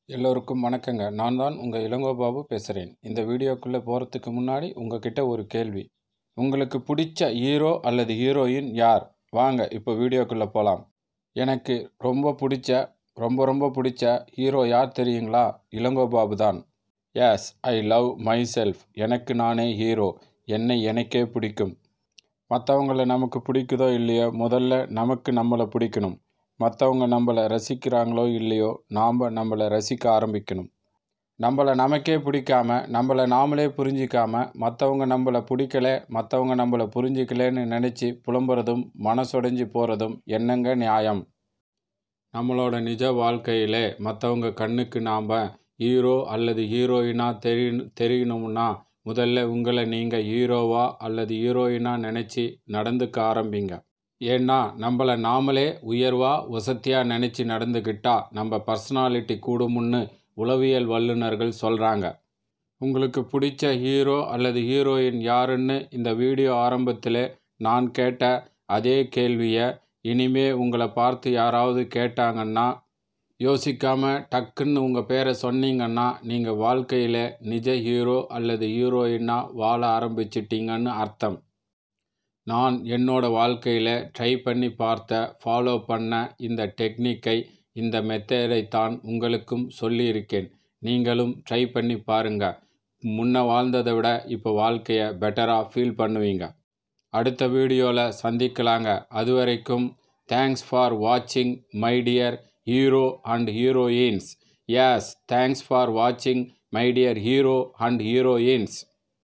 எல்லோருக்கும் வணக்கங்க நான் தான் உங்கள் இளங்கோபாபு பேசுகிறேன் இந்த வீடியோக்குள்ளே போகிறதுக்கு முன்னாடி உங்ககிட்ட ஒரு கேள்வி உங்களுக்கு பிடிச்ச ஹீரோ அல்லது ஹீரோயின் யார் வாங்க இப்போ வீடியோக்குள்ளே போகலாம் எனக்கு ரொம்ப பிடிச்ச ரொம்ப ரொம்ப பிடிச்ச ஹீரோ யார் தெரியுங்களா இளங்கோபாபு தான் yes I love myself எனக்கு நானே ஹீரோ என்னை எனக்கே பிடிக்கும் மற்றவங்கள நமக்கு பிடிக்குதோ இல்லையோ முதல்ல நமக்கு நம்மளை பிடிக்கணும் மற்றவங்க நம்மளை ரசிக்கிறாங்களோ இல்லையோ நாம் நம்மளை ரசிக்க ஆரம்பிக்கணும் நம்மளை நமக்கே பிடிக்காம நம்மளை நாமளே புரிஞ்சிக்காம மற்றவங்க நம்மளை பிடிக்கல மற்றவங்க நம்மளை புரிஞ்சிக்கலன்னு நினச்சி புலம்புறதும் மனசொடைஞ்சு போகிறதும் என்னங்க நியாயம் நம்மளோட நிஜ வாழ்க்கையிலே மற்றவங்க கண்ணுக்கு நாம் ஹீரோ அல்லது ஹீரோயினாக தெரி தெரியணும்னா முதல்ல உங்களை நீங்கள் ஹீரோவா அல்லது ஹீரோயினாக நினச்சி நடந்துக்க ஆரம்பிங்க ஏன்னா நம்மளை நாமளே உயர்வா வசதியாக நினச்சி நடந்துக்கிட்டா நம்ம பர்சனாலிட்டி கூடுமுன்னு உளவியல் வல்லுநர்கள் சொல்கிறாங்க உங்களுக்கு பிடிச்ச ஹீரோ அல்லது ஹீரோயின் யாருன்னு இந்த வீடியோ ஆரம்பத்தில் நான் கேட்ட அதே கேள்வியை இனிமே உங்களை பார்த்து யாராவது கேட்டாங்கன்னா யோசிக்காம டக்குன்னு உங்கள் பேரை சொன்னீங்கன்னா நீங்கள் வாழ்க்கையில் நிஜ ஹீரோ அல்லது ஹீரோயினாக வாழ ஆரம்பிச்சிட்டீங்கன்னு அர்த்தம் நான் என்னோட வாழ்க்கையில் ட்ரை பண்ணி பார்த்த ஃபாலோ பண்ண இந்த டெக்னிக்கை இந்த மெத்தடை தான் உங்களுக்கும் சொல்லியிருக்கேன் நீங்களும் ட்ரை பண்ணி பாருங்க முன்ன வாழ்ந்ததை விட இப்போ வாழ்க்கையை பெட்டராக ஃபீல் பண்ணுவீங்க அடுத்த வீடியோவில் சந்திக்கலாங்க அது வரைக்கும் தேங்க்ஸ் ஃபார் வாட்சிங் my dear hero and heroines S thanks for வாட்சிங் my dear hero and heroines